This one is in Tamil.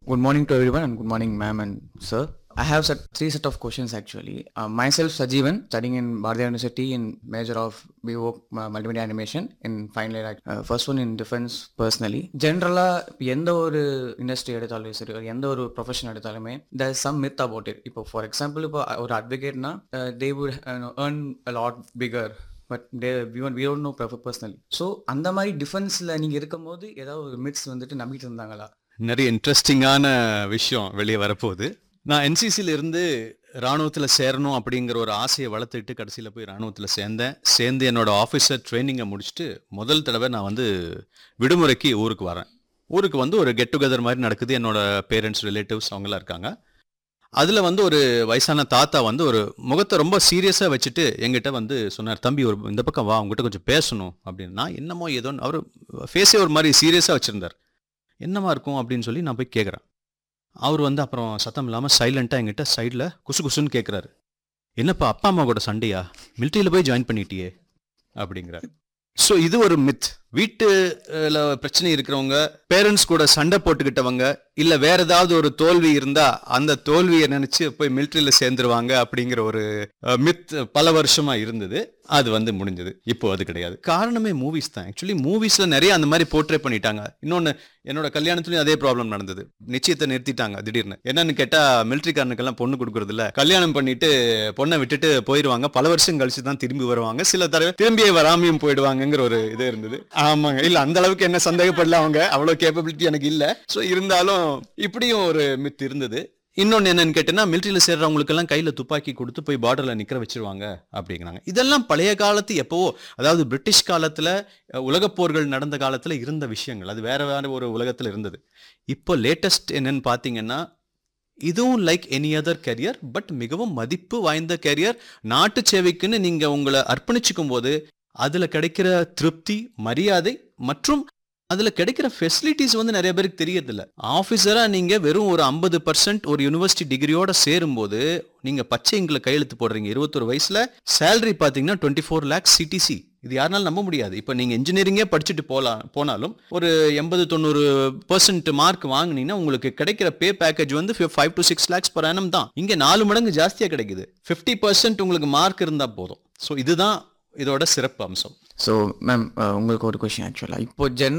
Good morning to everyone and good morning, ma'am and sir. I have set three set of questions actually. Uh, myself, Sajeevan, studying in Bharatiya University in major of BO uh, multimedia animation in final year. act- Uh, first one in defense personally. ஜென்ரலாக எந்த ஒரு இண்டஸ்ட்ரி எடுத்தாலும் சரி ஒரு எந்த ஒரு ப்ரொஃபஷன் எடுத்தாலுமே there is some myth about it. இப்போ ஃபார் எக்ஸாம்பிள் இப்போ ஒரு அட்வொகேட்னா they would earn a lot figure but they we we don't know personally so அந்த மாதிரி டிஃபென்ஸில் நீங்கள் இருக்கும்போது ஏதாவது ஒரு மிட்ஸ் வந்துட்டு நம்பிட்டு இருந்தாங்களா நிறைய இன்ட்ரெஸ்டிங்கான விஷயம் வெளியே வரப்போகுது நான் என்சிசில இருந்து ராணுவத்தில் சேரணும் அப்படிங்கிற ஒரு ஆசையை வளர்த்துட்டு கடைசியில் போய் ராணுவத்தில் சேர்ந்தேன் சேர்ந்து என்னோட ஆஃபீஸர் ட்ரைனிங்கை முடிச்சுட்டு முதல் தடவை நான் வந்து விடுமுறைக்கு ஊருக்கு வரேன் ஊருக்கு வந்து ஒரு கெட் டுகெதர் மாதிரி நடக்குது என்னோட பேரண்ட்ஸ் ரிலேட்டிவ்ஸ் அவங்களாம் இருக்காங்க அதில் வந்து ஒரு வயசான தாத்தா வந்து ஒரு முகத்தை ரொம்ப சீரியஸாக வச்சுட்டு எங்கிட்ட வந்து சொன்னார் தம்பி ஒரு இந்த பக்கம் வா உங்ககிட்ட கொஞ்சம் பேசணும் அப்படின்னு நான் என்னமோ ஏதோ அவர் ஃபேஸே ஒரு மாதிரி சீரியஸாக வச்சுருந்தார் என்னவா இருக்கும் அப்படின்னு சொல்லி நான் போய் கேட்குறேன் அவர் வந்து அப்புறம் சத்தம் இல்லாமல் சைலண்ட்டாக என்கிட்ட சைடில் குசு குசுன்னு கேட்குறாரு என்னப்பா அப்பா அம்மா கூட சண்டையா மிலிட்ரியில் போய் ஜாயின் பண்ணிட்டியே அப்படிங்கிறார் ஸோ இது ஒரு மித் வீட்டுல பிரச்சனை இருக்கிறவங்க பேரண்ட்ஸ் கூட சண்டை போட்டுக்கிட்டவங்க இல்ல வேற ஏதாவது ஒரு தோல்வி இருந்தா அந்த தோல்வியை நினைச்சு போய் மிலிட்ரியில சேர்ந்துருவாங்க அப்படிங்கிற ஒரு மித் பல வருஷமா இருந்தது அது வந்து முடிஞ்சது இப்போ அது கிடையாது காரணமே மூவிஸ் தான் ஆக்சுவலி மூவிஸ்ல நிறைய அந்த மாதிரி போர்ட்ரே பண்ணிட்டாங்க இன்னொன்னு என்னோட கல்யாணத்துலயும் அதே ப்ராப்ளம் நடந்தது நிச்சயத்தை நிறுத்திட்டாங்க திடீர்னு என்னன்னு கேட்டா மிலிட்ரிக்காரனுக்கெல்லாம் பொண்ணு கொடுக்கறது இல்ல கல்யாணம் பண்ணிட்டு பொண்ணை விட்டுட்டு போயிருவாங்க பல வருஷம் கழிச்சு தான் திரும்பி வருவாங்க சில தடவை திரும்பியே வராமையும் போயிடுவாங்கங்கிற ஒரு இது இருந்தது ஆமாங்க இல்ல அந்த அளவுக்கு என்ன சந்தேகப்படல அவங்க அவ்வளவு கேப்பபிலிட்டி எனக்கு இல்ல சோ இருந்தாலும் இப்படியும் ஒரு மித் இருந்தது இன்னொன்னு என்னன்னு கேட்டேன்னா மிலிட்ரியில சேர்றவங்களுக்கு எல்லாம் கையில துப்பாக்கி கொடுத்து போய் பார்டர்ல நிக்கிற வச்சிருவாங்க அப்படிங்கிறாங்க இதெல்லாம் பழைய காலத்து எப்பவோ அதாவது பிரிட்டிஷ் காலத்துல அஹ், உலகப் போர்கள் நடந்த காலத்துல இருந்த விஷயங்கள் அது வேற வேற ஒரு உலகத்துல இருந்தது இப்போ லேட்டஸ்ட் என்னன்னு பாத்தீங்கன்னா இதுவும் like any other career but மிகவும் மதிப்பு வாய்ந்த கெரியர் நாட்டு சேவைக்குன்னு நீங்க உங்களை அர்ப்பணிச்சுக்கும் போது அதுல கிடைக்கிற திருப்தி மரியாதை மற்றும் அதுல கிடைக்கிற ஃபெசிலிட்டிஸ் வந்து நிறைய பேருக்கு தெரியறதில்ல ஆஃபீஸரா நீங்க வெறும் ஒரு ஐம்பது பர்சன்ட் ஒரு யூனிவர்சிட்டி டிகிரியோட சேரும்போது நீங்க பச்சை இங்கில கையெழுத்து போடுறீங்க இருபத்தொரு வயசுல சேலரி பாத்தீங்கன்னா டுவெண்ட்டி ஃபோர் லேக்ஸ் சிடிசி இது யாருனாலும் நம்ப முடியாது இப்போ நீங்க இன்ஜினியரிங்கே படிச்சுட்டு போலாம் போனாலும் ஒரு எண்பது தொண்ணூறு பர்சன்ட் மார்க் வாங்குனீங்கன்னா உங்களுக்கு கிடைக்கிற பே பேக்கேஜ் வந்து five to six lakhs per annum தான் இங்க நாலு மடங்கு ஜாஸ்தியா கிடைக்குது ஃபிஃப்டி பர்சன்ட் உங்களுக்கு மார்க் இருந்தா போதும் ஸோ இதுதான் இதோட சிறப்பு அம்சம் ஸோ மேம் உங்களுக்கு ஒரு கொஷின் ஆக்சுவலாக இப்போ ஜென்